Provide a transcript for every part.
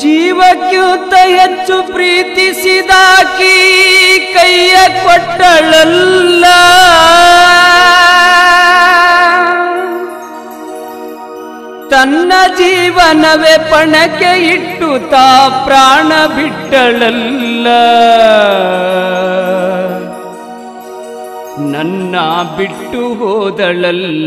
ಜೀವಕ್ಕಿಂತ ಹೆಚ್ಚು ಪ್ರೀತಿಸಿದಾಕಿ ಕೈಯ ಕೊಟ್ಟಳಲ್ಲ ತನ್ನ ಜೀವನವೇ ಪಣಕ್ಕೆ ಇಟ್ಟು ತಾ ಪ್ರಾಣ ಬಿಟ್ಟಳಲ್ಲ ನನ್ನ ಬಿಟ್ಟು ಹೋದಳಲ್ಲ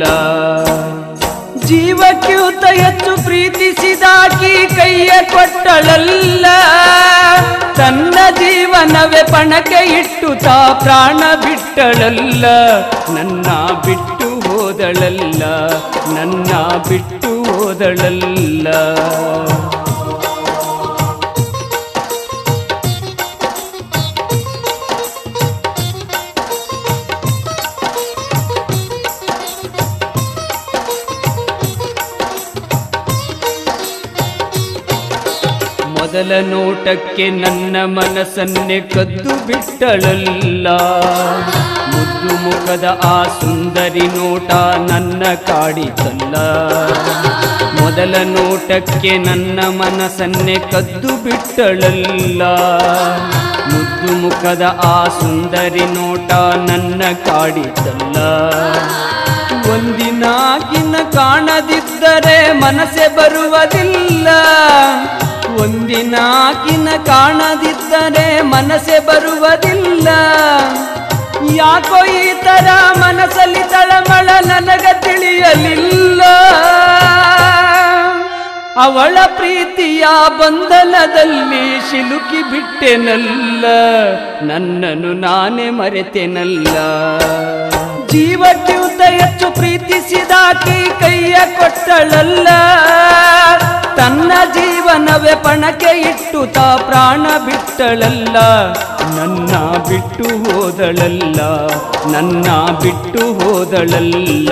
ಜೀವಕ್ಕಿಂತ ಹೆಚ್ಚು ಪ್ರೀತಿಸಿದಾಕಿ ಕೈಯ ಕೊಟ್ಟಳಲ್ಲ ತನ್ನ ಜೀವನವೇ ಪಣಕ್ಕೆ ಇಟ್ಟು ತಾ ಪ್ರಾಣ ಬಿಟ್ಟಳಲ್ಲ ನನ್ನ ಬಿಟ್ಟು ಹೋದಳಲ್ಲ ನನ್ನ ಬಿಟ್ಟು ಹೋದಳಲ್ಲ ಮೊದಲ ನೋಟಕ್ಕೆ ನನ್ನ ಮನಸ್ಸನ್ನೇ ಕದ್ದು ಬಿಟ್ಟಳಲ್ಲ ಮುದ್ದು ಮುಖದ ಆ ಸುಂದರಿ ನೋಟ ನನ್ನ ಕಾಡಿತಲ್ಲ ಮೊದಲ ನೋಟಕ್ಕೆ ನನ್ನ ಮನಸ್ಸನ್ನೇ ಕದ್ದು ಬಿಟ್ಟಳಲ್ಲ ಮುದ್ದು ಮುಖದ ಆ ಸುಂದರಿ ನೋಟ ನನ್ನ ಕಾಡಿತಲ್ಲ ಒಂದಿನಾಗಿನ ಕಾಣದಿದ್ದರೆ ಮನಸ್ಸೆ ಬರುವುದಿಲ್ಲ ಒಂದಿನಾಕಿನ ಕಾಣದಿದ್ದರೆ ಮನಸ್ಸೆ ಬರುವುದಿಲ್ಲ ಯಾಕೋ ಈ ತರ ಮನಸ್ಸಲ್ಲಿ ತಳಮಳ ನನಗ ತಿಳಿಯಲಿಲ್ಲ ಅವಳ ಪ್ರೀತಿಯ ಬಂಧನದಲ್ಲಿ ಸಿಲುಕಿ ಬಿಟ್ಟೆನಲ್ಲ ನನ್ನನ್ನು ನಾನೇ ಮರೆತೆನಲ್ಲ ಜೀವಕ್ಕಿಂತ ಹೆಚ್ಚು ಪ್ರೀತಿಸಿದಾಕಿ ಕೈಯ ಕೊಟ್ಟಳಲ್ಲ ತನ್ನ ಜೀವನವೇ ಪಣಕ್ಕೆ ಇಟ್ಟು ತಾ ಪ್ರಾಣ ಬಿಟ್ಟಳಲ್ಲ ನನ್ನ ಬಿಟ್ಟು ಹೋದಳಲ್ಲ ನನ್ನ ಬಿಟ್ಟು ಹೋದಳಲ್ಲ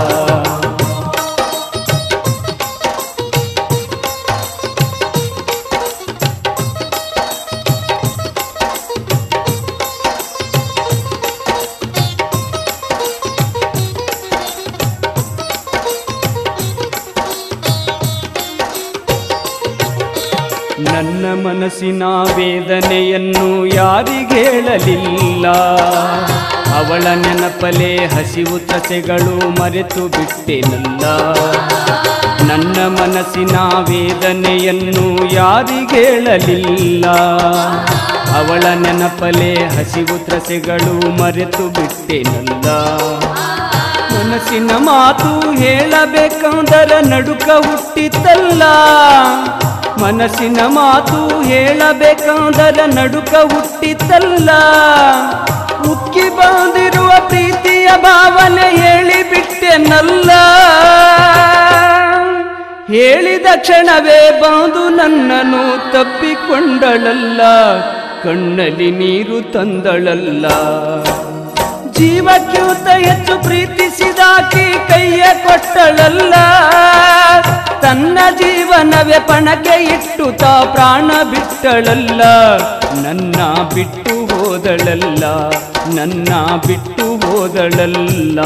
ನನ್ನ ಮನಸ್ಸಿನ ವೇದನೆಯನ್ನು ಯಾರಿಗೇಳಲಿಲ್ಲ ಅವಳ ನೆನಪಲೆ ಹಸಿವು ತಸೆಗಳು ಮರೆತು ಬಿಟ್ಟೆನಲ್ಲ ನನ್ನ ಮನಸ್ಸಿನ ವೇದನೆಯನ್ನು ಯಾರಿಗೇಳಲಿಲ್ಲ ಅವಳ ನೆನಪಲೆ ಹಸಿವು ತ್ರಸೆಗಳು ಮರೆತು ಬಿಟ್ಟೆನಲ್ಲ ಮನಸ್ಸಿನ ಮಾತು ಹೇಳಬೇಕಂದರ ನಡುಕ ಹುಟ್ಟಿತಲ್ಲ ಮನಸ್ಸಿನ ಮಾತು ಹೇಳಬೇಕಂದರ ನಡುಕ ಹುಟ್ಟಿತಲ್ಲ ಉಕ್ಕಿ ಬಂದಿರುವ ಪ್ರೀತಿಯ ಭಾವನೆ ಹೇಳಿಬಿಟ್ಟೆನಲ್ಲ ಹೇಳಿದ ಕ್ಷಣವೇ ಬಂದು ನನ್ನನ್ನು ತಪ್ಪಿಕೊಂಡಳಲ್ಲ ಕಣ್ಣಲ್ಲಿ ನೀರು ತಂದಳಲ್ಲ ಜೀವಕ್ಕಿಂತ ಹೆಚ್ಚು ಪ್ರೀತಿಸಿದಾಕಿ ಕೈಯ ಕೊಟ್ಟಳಲ್ಲ ತನ್ನ ಜೀವನವೇ ಪಣಕ್ಕೆ ಇಟ್ಟು ತಾ ಪ್ರಾಣ ಬಿಟ್ಟಳಲ್ಲ ನನ್ನ ಬಿಟ್ಟು ಹೋದಳಲ್ಲ ನನ್ನ ಬಿಟ್ಟು ಹೋದಳಲ್ಲ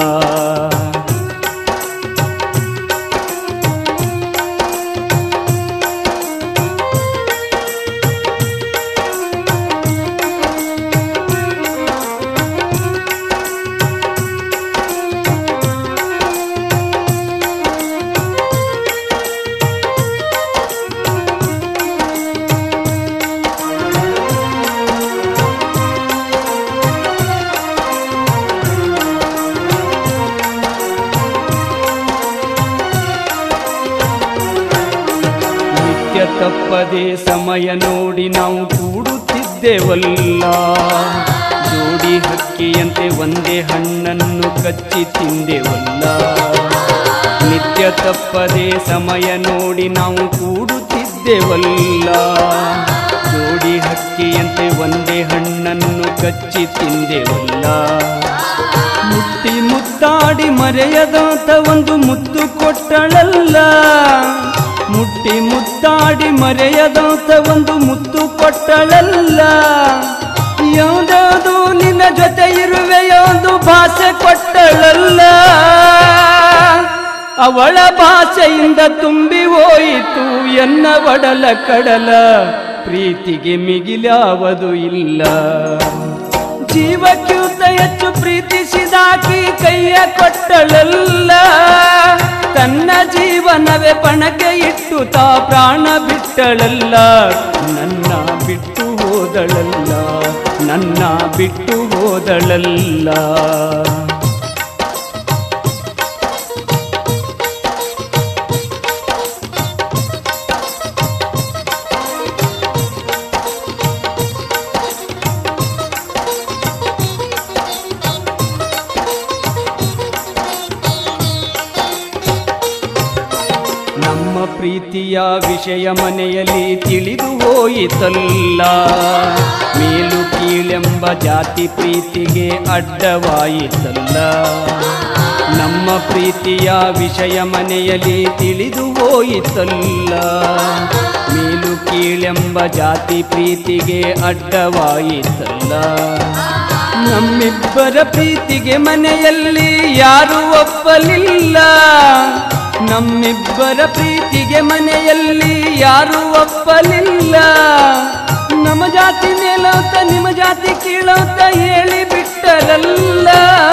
ನಿತ್ಯ ತಪ್ಪದೆ ಸಮಯ ನೋಡಿ ನಾವು ಕೂಡುತ್ತಿದ್ದೆವಲ್ಲ ಜೋಡಿ ಹಕ್ಕಿಯಂತೆ ಒಂದೇ ಹಣ್ಣನ್ನು ಕಚ್ಚಿ ತಿಂದೆವಲ್ಲ ನಿತ್ಯ ತಪ್ಪದೆ ಸಮಯ ನೋಡಿ ನಾವು ಕೂಡುತ್ತಿದ್ದೆವಲ್ಲ ಜೋಡಿ ಹಕ್ಕಿಯಂತೆ ಒಂದೇ ಹಣ್ಣನ್ನು ಕಚ್ಚಿ ತಿಂದೆವಲ್ಲ ಮುಟ್ಟಿ ಮುತ್ತಾಡಿ ಮರೆಯದಂತ ಒಂದು ಮುತ್ತು ಕೊಟ್ಟಳಲ್ಲ ಮುಟ್ಟಿ ಮುತ್ತಾಡಿ ಮರೆಯದಂತ ಒಂದು ಮುತ್ತು ಕೊಟ್ಟಳಲ್ಲ ಯಾವುದಾದು ನಿನ್ನ ಜೊತೆ ಇರುವೆ ಒಂದು ಭಾಷೆ ಕೊಟ್ಟಳಲ್ಲ ಅವಳ ಭಾಷೆಯಿಂದ ತುಂಬಿ ಹೋಯಿತು ಎನ್ನ ಒಡಲ ಕಡಲ ಪ್ರೀತಿಗೆ ಮಿಗಿಲಾವದು ಇಲ್ಲ ಜೀವಕ್ಕಿಂತ ಹೆಚ್ಚು ಪ್ರೀತಿಸಿದಾಕಿ ಕೈಯ ಕೊಟ್ಟಳಲ್ಲ ತನ್ನ ಜೀವನವೇ ಪಣಕ್ಕೆ ಇಟ್ಟು ತಾ ಪ್ರಾಣ ಬಿಟ್ಟಳಲ್ಲ ನನ್ನ ಬಿಟ್ಟು ಹೋದಳಲ್ಲ ನನ್ನ ಬಿಟ್ಟು ಹೋದಳಲ್ಲ ನಮ್ಮ ಪ್ರೀತಿಯ ವಿಷಯ ಮನೆಯಲ್ಲಿ ತಿಳಿದು ಹೋಯಿತಲ್ಲ ಮೇಲು ಕೀಳೆಂಬ ಜಾತಿ ಪ್ರೀತಿಗೆ ಅಡ್ಡವಾಯಿತಲ್ಲ ನಮ್ಮ ಪ್ರೀತಿಯ ವಿಷಯ ಮನೆಯಲ್ಲಿ ತಿಳಿದು ಹೋಯಿತಲ್ಲ ಮೇಲು ಕೀಳೆಂಬ ಜಾತಿ ಪ್ರೀತಿಗೆ ಅಡ್ಡವಾಯಿತಲ್ಲ ನಮ್ಮಿಬ್ಬರ ಪ್ರೀತಿಗೆ ಮನೆಯಲ್ಲಿ ಯಾರು ಒಪ್ಪಲಿಲ್ಲ ನಮ್ಮಿಬ್ಬರ ಪ್ರೀತಿಗೆ ಮನೆಯಲ್ಲಿ ಯಾರು ಒಪ್ಪಲಿಲ್ಲ ನಮ್ಮ ಜಾತಿ ಮೇಲೋತ ನಿಮ್ಮ ಜಾತಿ ಕೀಳೋತ ಹೇಳಿ ಬಿಟ್ಟರಲ್ಲ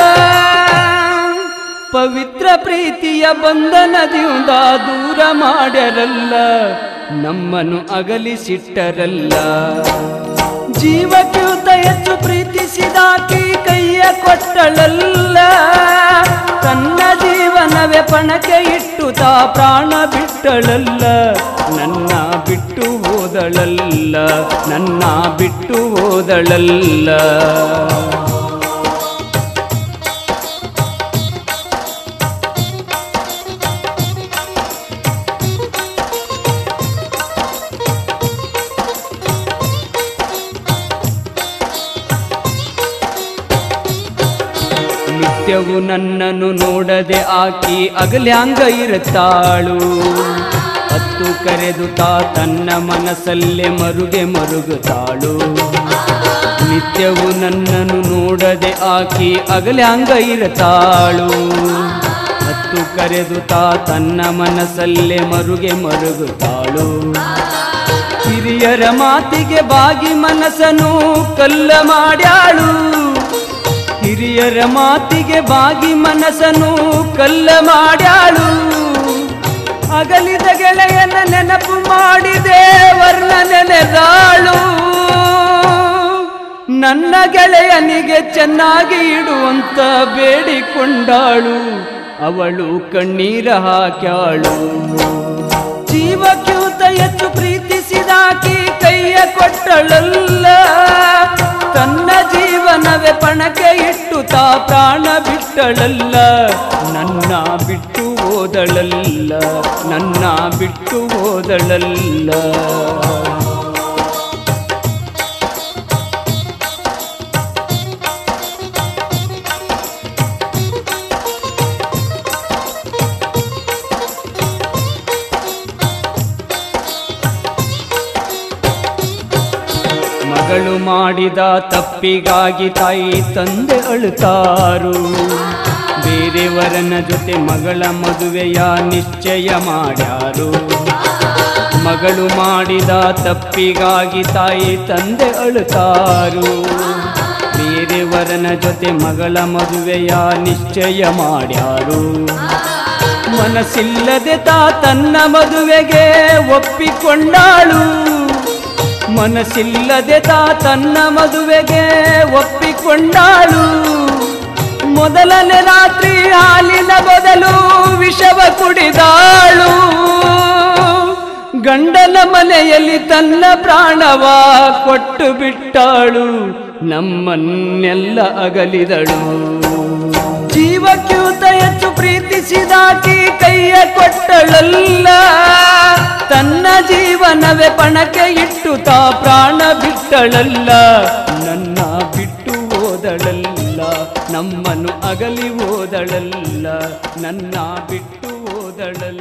ಪವಿತ್ರ ಪ್ರೀತಿಯ ಬಂಧನದಿಂದ ದೂರ ಮಾಡ್ಯರಲ್ಲ ನಮ್ಮನ್ನು ಅಗಲಿಸಿಟ್ಟರಲ್ಲ ಜೀವಕ್ಕಿಂತ ಹೆಚ್ಚು ಪ್ರೀತಿಸಿದಾಕಿ ಕೈಯ ಕೊಟ್ಟಳಲ್ಲ ತನ್ನ ಜೀವನವೇ ಪಣಕ್ಕೆ ಇಟ್ಟು ತಾ ಪ್ರಾಣ ಬಿಟ್ಟಳಲ್ಲ ನನ್ನ ಬಿಟ್ಟು ಹೋದಳಲ್ಲ ನನ್ನ ಬಿಟ್ಟು ಹೋದಳಲ್ಲ ನಿತ್ಯವು ನನ್ನನ್ನು ನೋಡದೆ ಆಕಿ ಅಗಲ್ಯಾಂಗ ಇರುತ್ತಾಳು ಹತ್ತು ಕರೆದು ತಾ ತನ್ನ ಮನಸ್ಸಲ್ಲೇ ಮರುಗೆ ಮರುಗುತ್ತಾಳು ನಿತ್ಯವು ನನ್ನನ್ನು ನೋಡದೆ ಆಕಿ ಅಗಲ್ಯಾಂಗ ಇರುತ್ತಾಳು ಹತ್ತು ಕರೆದು ತಾ ತನ್ನ ಮನಸ್ಸಲ್ಲೇ ಮರುಗೆ ಮರುಗುತ್ತಾಳು ಹಿರಿಯರ ಮಾತಿಗೆ ಬಾಗಿ ಮನಸ್ಸನ್ನು ಕಲ್ಲ ಮಾಡ್ಯಾಳು ಹಿರಿಯರ ಮಾತಿಗೆ ಬಾಗಿ ಮನಸ್ಸನ್ನು ಕಲ್ಲ ಮಾಡ್ಯಾಳು ಅಗಲಿದ ಗೆಳೆಯನ ನೆನಪು ಮಾಡಿದೆ ವರ್ಣ ನೆನೆದಾಳು ನನ್ನ ಗೆಳೆಯನಿಗೆ ಚೆನ್ನಾಗಿ ಇಡುವಂತ ಬೇಡಿಕೊಂಡಾಳು ಅವಳು ಕಣ್ಣೀರ ಹಾಕ್ಯಾಳು ಜೀವಕ್ಕಿಂತ ಹೆಚ್ಚು ಪ್ರೀತಿಸಿದಾಕಿ ಕೈಯ ಕೊಟ್ಟಳಲ್ಲ ತನ್ನ ಜೀವನವೇ ಪಣಕ್ಕೆ ಇಟ್ಟು ತಾ ಪ್ರಾಣ ಬಿಟ್ಟಳಲ್ಲ ನನ್ನ ಬಿಟ್ಟು ಹೋದಳಲ್ಲ ನನ್ನ ಬಿಟ್ಟು ಹೋದಳಲ್ಲ ಮಗಳು ಮಾಡಿದ ತಪ್ಪಿಗಾಗಿ ತಾಯಿ ತಂದೆ ಅಳುತ್ತಾರು ಬೇರೆಯವರನ ಜೊತೆ ಮಗಳ ಮದುವೆಯ ನಿಶ್ಚಯ ಮಾಡ್ಯಾರು ಮಗಳು ಮಾಡಿದ ತಪ್ಪಿಗಾಗಿ ತಾಯಿ ತಂದೆ ಅಳುತ್ತಾರು ಬೇರೆಯವರನ ಜೊತೆ ಮಗಳ ಮದುವೆಯ ನಿಶ್ಚಯ ಮಾಡ್ಯಾರು ಮನಸ್ಸಿಲ್ಲದೆ ತಾ ತನ್ನ ಮದುವೆಗೆ ಒಪ್ಪಿಕೊಂಡಾಳು ಮನಸ್ಸಿಲ್ಲದೆ ತಾ ತನ್ನ ಮದುವೆಗೆ ಒಪ್ಪಿಕೊಂಡಾಳು ಮೊದಲನೇ ರಾತ್ರಿ ಹಾಲಿನ ಬದಲು ವಿಷವ ಕುಡಿದಾಳು ಗಂಡನ ಮನೆಯಲ್ಲಿ ತನ್ನ ಪ್ರಾಣವ ಕೊಟ್ಟು ಬಿಟ್ಟಾಳು ನಮ್ಮನ್ನೆಲ್ಲ ಅಗಲಿದಳು ಜೀವಕ್ಕಿಂತ ಹೆಚ್ಚು ಪ್ರೀತಿಸಿದಾಕಿ ಕೈಯ ಕೊಟ್ಟಳಲ್ಲ ತನ್ನ ಜೀವನವೇ ಪಣಕ್ಕೆ ಇಟ್ಟು ತಾ ಪ್ರಾಣ ಬಿಟ್ಟಳಲ್ಲ ನನ್ನ ಬಿಟ್ಟು ಹೋದಳಲ್ಲ ನಮ್ಮನ್ನು ಅಗಲಿ ಹೋದಳಲ್ಲ ನನ್ನ ಬಿಟ್ಟು ಹೋದಳಲ್ಲ